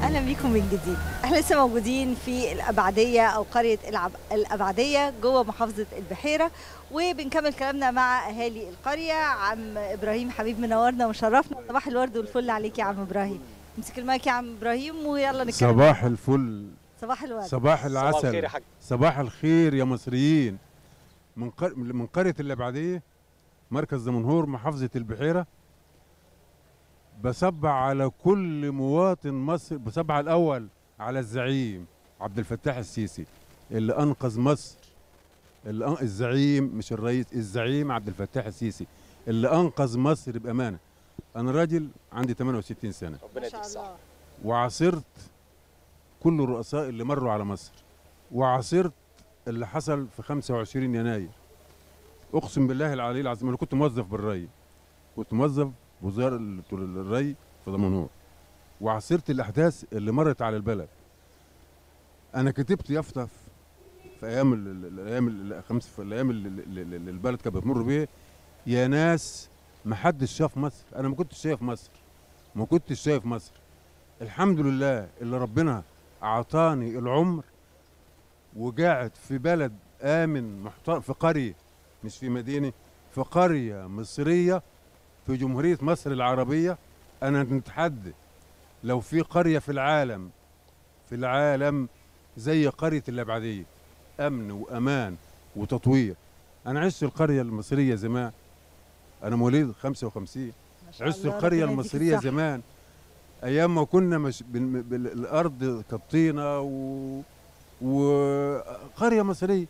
اهلا بيكم من جديد احنا لسه موجودين في الابعديه او قريه العب... الابعديه جوه محافظه البحيره وبنكمل كلامنا مع اهالي القريه عم ابراهيم حبيب منورنا ومشرفنا صباح الورد والفل عليك يا عم ابراهيم امسك المايك يا عم ابراهيم ويلا نتكلم صباح الفل صباح الورد صباح صباح الخير العسل يا حاج صباح الخير يا مصريين من قر... من قريه الابعديه مركز دمنهور محافظه البحيره بصبع على كل مواطن مصري بصبع الاول على الزعيم عبد الفتاح السيسي اللي انقذ مصر اللي أن... الزعيم مش الرئيس الزعيم عبد الفتاح السيسي اللي انقذ مصر بامانه انا راجل عندي 68 سنه ربنا ما يديك شاء الصحه الله وعاصرت كل الرؤساء اللي مروا على مصر وعاصرت اللي حصل في 25 يناير اقسم بالله العلي العظيم انا كنت موظف بالري كنت موظف وزاره ال- الري في دمنهور وعاصرت الاحداث اللي مرت على البلد انا كتبت يافطه في- في ايام ال- ال- الايام ال- الخمس في الايام اللي اللي- اللي البلد كانت بتمر بيها يا ناس ما حدش شاف مصر انا ما كنتش شايف مصر ما كنتش شايف مصر الحمد لله اللي ربنا اعطاني العمر وقاعد في بلد امن محترم في قريه مش في مدينه في قريه مصريه في جمهوريه مصر العربيه انا نتحدى لو في قريه في العالم في العالم زي قريه الابعديه امن وامان وتطوير انا عشت القريه المصريه زمان انا مواليد 55 ما شاء عشت الله، القريه ربنا يديك المصريه الصحة. زمان ايام ما كنا مش بال... بال... الارض كانت طينه و... وقريه مصريه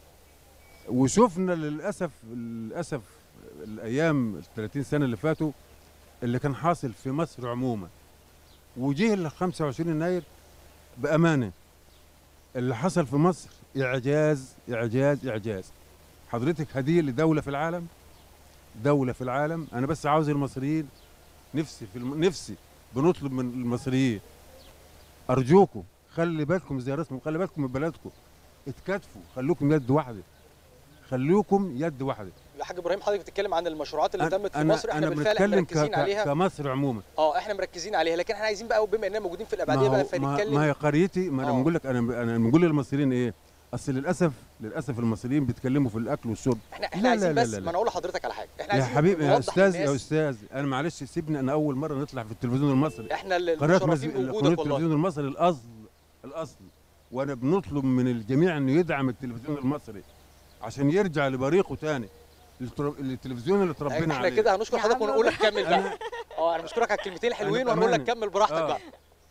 وشفنا للاسف للاسف الايام ال 30 سنه اللي فاتوا اللي كان حاصل في مصر عموما وجه ال 25 يناير بامانه اللي حصل في مصر اعجاز اعجاز اعجاز حضرتك هديه لدوله في العالم دوله في العالم انا بس عاوز المصريين نفسي في الم... نفسي بنطلب من المصريين ارجوكم خلي بالكم زي رسم خلي بالكم من بلدكم اتكاتفوا خلوكم يد واحده خلوكم يد واحده يا حاج ابراهيم حضرتك بتتكلم عن المشروعات اللي أنا- تمت في أنا مصر احنا أنا بالفعل احنا بنتكلم ك- مركزين ك- عليها كمصر عموما اه احنا مركزين عليها لكن احنا عايزين بقى بما اننا موجودين في ما الابعديه بقى هو ما, فنتكلم ما هي قريتي ما انا آه. بقول لك انا انا بنقول للمصريين ايه اصل للاسف للاسف المصريين بيتكلموا في الاكل والشرب احنا احنا لا، عايزين لا، بس لا، لا. ما انا اقول لحضرتك على حاجه احنا يا عايزين حبيبي يا نوضح استاذ يا للناس استاذ انا معلش سيبني انا اول مره نطلع في التلفزيون المصري احنا اللي قناه مز... مشرفين قناه بوجودك والله التلفزيون المصري الاصل الاصل وانا بنطلب من الجميع انه يدعم التلفزيون المصري عشان يرجع لبريقه تاني التر- التلفزيون اللي تربينا احنا عليه كده هنشكر يا حضرتك عم ونقول لك كمل بقى أنا اه انا بشكرك على الكلمتين الحلوين أنا وهنقول لك بأمانة. كمل براحتك آه. بقى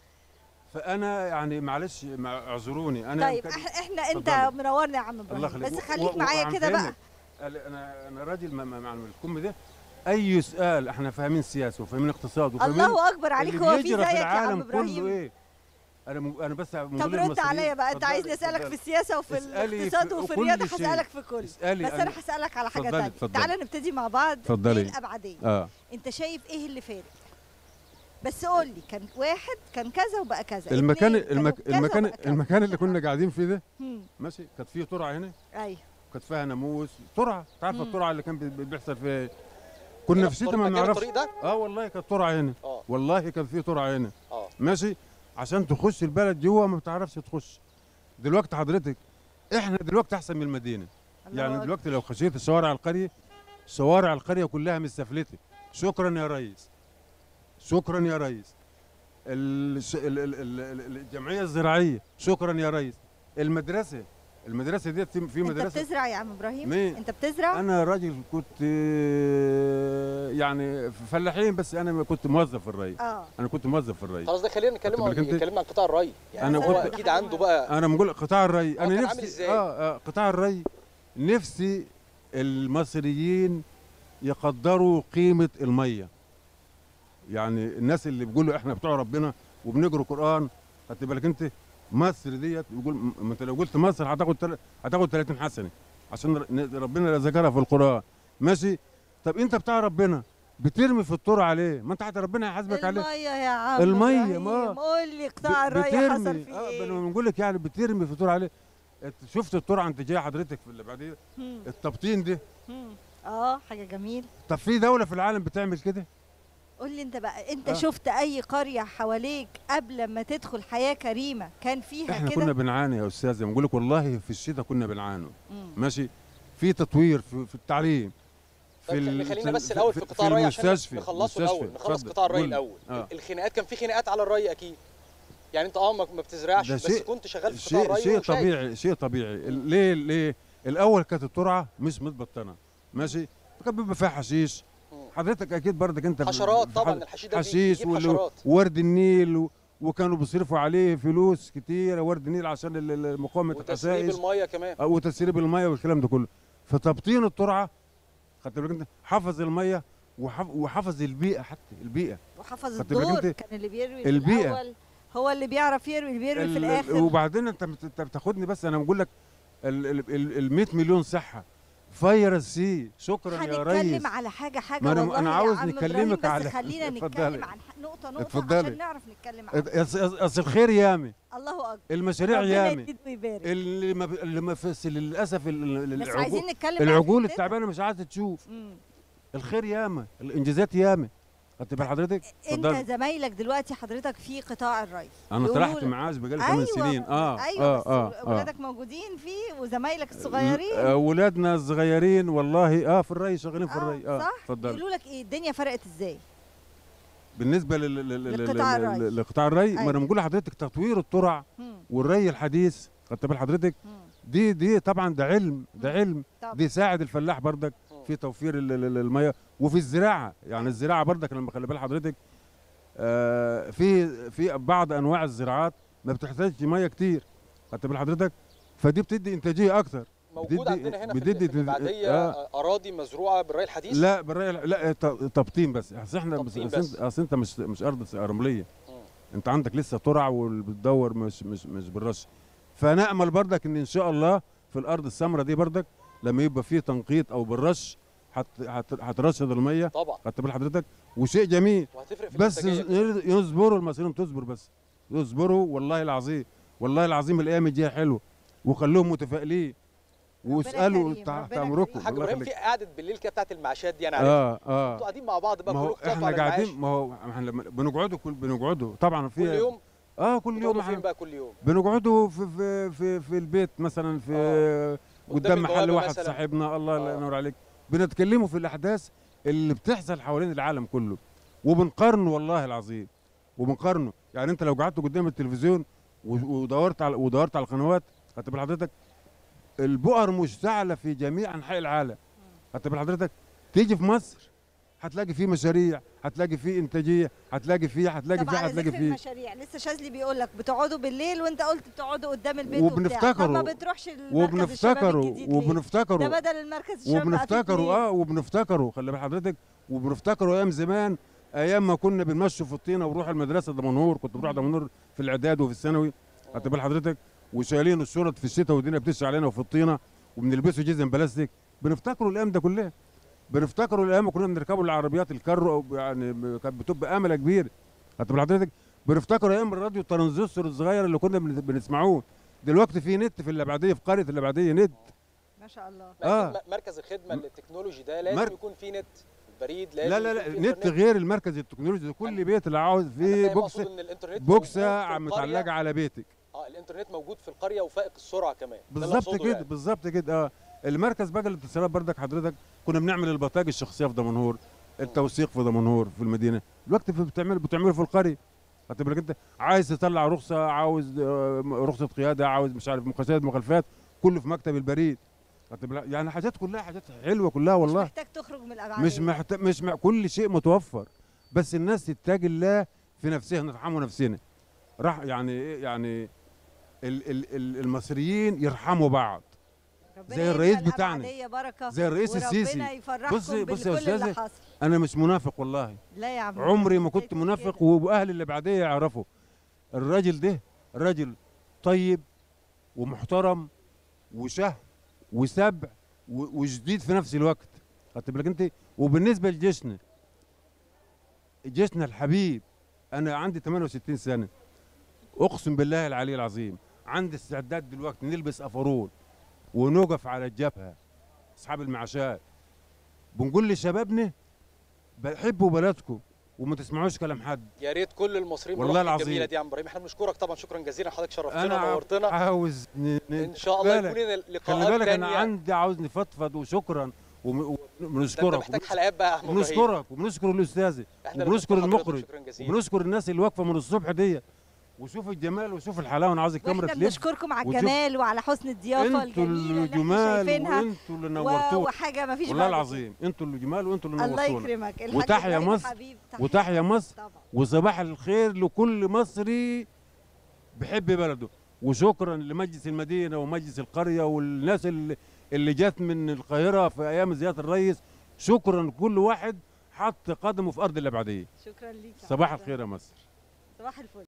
فانا يعني معلش مع- اعذروني انا طيب كان- إح- احنا انت اتفضلي. منورنا يا عم الله ابراهيم يخليك بس و- خليك و- معايا وعن كده بقى فهمك. قال- انا انا راجل مع- مع مع الكم ده اي سؤال احنا فاهمين سياسه وفاهمين اقتصاد وفاهمين الله اكبر عليك اللي هو في بيجرى زيك يا العالم عم كله ابراهيم ايه انا م... انا بس طب رد عليا بقى انت عايزني اسالك في السياسه وفي اسألي الاقتصاد في وفي كل الرياضه شيء. هسالك في كل اسالي بس انا هسالك على حاجه اتفضلي، تانية اتفضلي. تعالى نبتدي مع بعض اتفضلي. الابعديه اه انت شايف ايه اللي فارق بس قول لي كان واحد كان كذا وبقى كذا المكان اتنين كانوا المك... كذا المكان وبقى كذا. المكان اللي كنا قاعدين فيه ده هم، ماشي كانت فيه ترعه هنا ايوه كانت فيها ناموس ترعه تعرف مم. الترعه اللي كان بي- بيحصل فيها ايه كنا في الشتاء ما مكان نعرفش الطريق ده اه والله كانت ترعه هنا اه والله كان في ترعه هنا اه ماشي عشان تخش البلد جوه ما بتعرفش تخش دلوقتي حضرتك احنا دلوقتي احسن من المدينه الله يعني أكبر. دلوقتي لو خشيت شوارع القريه شوارع القريه كلها مستفلته شكرا يا ريس شكرا يا ريس الش- ال- ال- ال- ال- الجمعيه الزراعيه شكرا يا ريس المدرسه المدرسه ديت في في انت مدرسه بتزرع يا عم ابراهيم مين؟ انت بتزرع انا راجل كنت آه، يعني فلاحين بس انا ما كنت موظف في الري اه انا كنت موظف في الري خلاص ده خلينا نتكلم خدت بالك عن انت؟ نتكلم عن قطاع الري يعني أنا هو كنت- اكيد عنده بقى انا بقول قطاع الري آه، انا كان نفسي عامل إزاي؟ اه اه قطاع الري نفسي المصريين يقدروا قيمه الميه يعني الناس اللي بيقولوا احنا بتوع ربنا وبنقرا قران خدت بالك انت مصر ديت بيقول م- ما انت لو قلت مصر هتاخد تل- هتاخد 30 حسنه عشان ر- ن- ربنا ذكرها في القران ماشي طب انت بتاع ربنا بترمي في الطور عليه ما انت حتى ربنا هيحاسبك عليه الميه يا عم المية، إبراهيم. ما- قول لي قطاع ب- الري حصل بترمي فيه اه ايه بنقول لك يعني بترمي في الطور عليه انت شفت الطرعه انت جاي حضرتك في اللي بعديه هم، التبطين ده هم. اه حاجه جميل طب في دوله في العالم بتعمل كده قول لي انت بقى انت آه. شفت اي قريه حواليك قبل ما تدخل حياه كريمه كان فيها احنا كده كنا بنعاني يا استاذ زي ما بقول لك والله في الشتاء كنا بنعاني مم. ماشي في تطوير في, في التعليم طيب ال- خلينا بس في- الاول في في- قطاع في الري عشان المستشفى- نخلصه المستشفى. الاول نخلص اتفضل. قطاع الري قول. الاول آه. الخناقات كان في خناقات على الري اكيد يعني انت اه ما ما بتزرعش ده بس شيء- كنت شغال في قطاع شيء الري شيء وشايف. طبيعي شيء طبيعي ال- ليه ليه الاول كانت الترعه مش متبطنه ماشي كان بيبقى فيها حشيش مم. حضرتك اكيد برضك انت في- حشرات في طبعا حد- الحشيش ده حشيش بيجيب وال- حشرات وورد النيل و... وكانوا بيصرفوا عليه فلوس كتير ورد النيل عشان ال- ال- مقاومه وتسريب الحشائش الميه كمان أو وتسريب الميه والكلام ده كله فتبطين الترعه خدت بالك انت حفظ الميه وحف... وحفظ البيئه حتى البيئه وحفظ خدت بالك الدور انت؟ كان اللي بيروي في البيئة. الاول هو اللي بيعرف يروي اللي بيروي في ال- الاخر وبعدين انت بت- انت بتاخدني بس انا بقول لك ال 100 مليون صحه فيروس سي شكرا يا ريس هنتكلم على حاجه حاجه ما أنا- والله أنا يا عاوز عم نكلمك إبراهيم، بس على- خلينا اتفضلي. نتكلم عن ح- نقطه نقطه اتفضلي. عشان نعرف نتكلم عنها أص- أص- اصل الخير يامي الله اكبر المشاريع ربنا يامي يزيد ويبارك اللي ما ب... اللي ما فس للاسف ال- ال- بس العجول عايزين نتكلم بقى في العجول حتتها. التعبانه مش عايزه تشوف مم. الخير ياما الانجازات ياما خدت بال حضرتك انت اتفضلي. زمايلك دلوقتي حضرتك في قطاع الري انا يقولوا طلعت لك- معاش بقالي 8 سنين اه ايوه اه بس اه, آه. ولادك موجودين فيه وزمايلك الصغيرين اولادنا الصغيرين والله اه في الري شغالين في الري اه صح اتفضلي يقولوا لك ايه الدنيا فرقت ازاي بالنسبه لل... لل... لل... لقطاع لل- الري. لقطاع الري ما أيوة. انا بقول لحضرتك تطوير الترع مم. والري الحديث خدت بال حضرتك مم. دي دي طبعا ده علم ده مم. علم طب. دي ساعد الفلاح بردك مم. في توفير ال- ال- ال- الميه وفي الزراعه يعني الزراعه بردك لما خلي بال حضرتك آه في في بعض انواع الزراعات ما بتحتاجش ميه كتير خدت بال حضرتك فدي بتدي انتاجيه اكتر موجود بتدي- عندنا هنا في, بتدي- ال- في البعديه آه. اراضي مزروعه بالري الحديث لا بالري لا ت- تبطين بس اصل احنا بس تبطين أصل بس. انت- اصل انت مش مش ارض رمليه مم. انت عندك لسه ترع وبتدور مش مش مش بالرش فنامل بردك ان ان شاء الله في الارض السمراء دي بردك لما يبقى فيه تنقيط او بالرش هت- هت- هترشد الميه طبعا خدت بال حضرتك وشيء جميل وهتفرق في بس الانتاجيه يصبروا المصريين تصبر بس يصبروا والله العظيم والله العظيم الايام الجايه حلوه وخلوهم متفائلين واسالوا كريم، تحت ربنا امركم كريم. حاج الله ابراهيم يخليك. في قعده بالليل كده بتاعت المعاشات دي انا عارفها اه انتوا اه قاعدين مع بعض بقى ما هو كلكم بتقعدوا احنا على المعاش قاعدين ما هو احنا لما بنقعدوا كل بنقعدوا طبعا في كل يوم اه كل يوم بتقعدوا احنا فين بقى كل يوم بنقعدوا في في في, في البيت مثلا في آه. قدام محل البوابة واحد مثلاً. صاحبنا الله آه. لا ينور عليك بنتكلموا في الاحداث اللي بتحصل حوالين العالم كله وبنقارنه والله العظيم وبنقارنه يعني انت لو قعدت قدام التلفزيون و- ودورت على ودورت على القنوات خدت بال حضرتك البؤر مشتعله في جميع انحاء العالم خدت بال حضرتك تيجي في مصر هتلاقي فيه مشاريع هتلاقي فيه انتاجيه هتلاقي فيه هتلاقي طب فيه على هتلاقي ذكر فيه المشاريع لسه شاذلي بيقول لك بتقعدوا بالليل وانت قلت بتقعدوا قدام البيت وبتاع. وبنفتكره. طب ما بتروحش المركز الشباب وبنفتكره الجديد ليه؟ وبنفتكره ده بدل المركز الشباب بقى فيه وبنفتكره اتنين. اه وبنفتكره خلي بال حضرتك وبنفتكره ايام زمان ايام ما كنا بنمشوا في الطينه ونروح المدرسه دمنهور كنت بروح دمنهور في الاعداد وفي الثانوي خدت بال حضرتك وشايلين الشرط في الشتاء والدنيا بتشعل علينا وفي الطينه وبنلبسوا جزم بلاستيك بنفتكروا الايام ده كلها بنفتكروا الايام ما كنا بنركبوا العربيات الكارو يعني كانت بتبقى امله كبيره خدت بال حضرتك بنفتكروا ايام الراديو الترانزستور الصغير اللي كنا بن- بنسمعوه دلوقتي في نت في الابعديه في قريه الابعديه نت ما شاء الله آه. م- مركز الخدمه التكنولوجي ده لازم مر- يكون فيه نت البريد لازم لا لا لا يكون فيه نت إنترنت. غير المركز التكنولوجي ده كل بيت اللي عاوز أنا فيه فاهم، بوكس أقصد إن الإنترنت بوكسه موجود في متعلقه القرية. على بيتك اه الانترنت موجود في القريه وفائق السرعه كمان ده اللي بالظبط أقصده كده يعني. بالظبط كده اه المركز بقى الاتصالات بردك حضرتك كنا بنعمل البطاقه الشخصيه في دمنهور التوثيق في دمنهور في المدينه دلوقتي في- بتعمل بتعمله في القريه خدت بالك انت عايز تطلع رخصه عاوز آه، رخصه قياده عاوز مش عارف مقاسات مخالفات كله في مكتب البريد خدت بالك يعني حاجات كلها حاجات حلوه كلها مش والله محتاج تخرج من الابعاد مش محتاج مش مع كل شيء متوفر بس الناس تتقي الله في نفسها نرحموا نفسنا راح يعني ايه يعني ال ال ال المصريين يرحموا بعض ربنا زي يجعل الرئيس بتاعنا. الأبعدية بركه زي الرئيس وربنا السيسي يفرحكم بصي- بصي يا بكل اللي أستاذة، حصل انا مش منافق والله لا يا عم عمري ما كنت ليك منافق كده. واهل اللي بعديه يعرفوا الراجل ده راجل طيب ومحترم وشه وسبع و- وجديد في نفس الوقت خدت بالك انت وبالنسبه لجيشنا جيشنا الحبيب انا عندي 68 سنه اقسم بالله العلي العظيم عندي استعداد دلوقتي نلبس افرول ونوقف على الجبهه اصحاب المعاشات بنقول لشبابنا حبوا بلدكم وما تسمعوش كلام حد يا ريت كل المصريين والله بالروح العظيم. الجميله دي يا عم ابراهيم احنا بنشكرك طبعا شكرا جزيلا حضرتك شرفتنا انا ونورتنا عاوز ن... ن... ان شاء الله بالك. يكون لنا لقاءات خلي بالك انا تانية. عندي عاوز نفضفض وشكرا وم- ده انت وبنشكرك محتاج حلقات بقى يا عم ابراهيم وبنشكرك وبنشكر الاستاذ احنا اللي وبنشكر بنشكر حضرتك، المخرج شكرا جزيلا وبنشكر الناس اللي واقفه من الصبح دي وشوف الجمال وشوف الحلاوه انا عاوز الكاميرا واحنا تلف بنشكركم على وشوف- الجمال وعلى حسن الضيافه انتوا الجميله اللي اللي احنا جمال شايفينها وانتوا اللي و- نورتونا وحاجه ما فيش والله بعد كده. العظيم انتوا اللي جمال وانتوا اللي الله نورتونا يكرمك الحاج وتحيا إبراهيم مصر، حبيب، تحيا وتحيا مصر طبعا وصباح الخير لكل مصري بحب بلده وشكرا لمجلس المدينه ومجلس القريه والناس اللي, اللي جت من القاهره في ايام زياره الرئيس شكرا كل واحد حط قدمه في ارض الابعديه شكرا ليك يا صباح عبد الخير يا مصر صباح الفل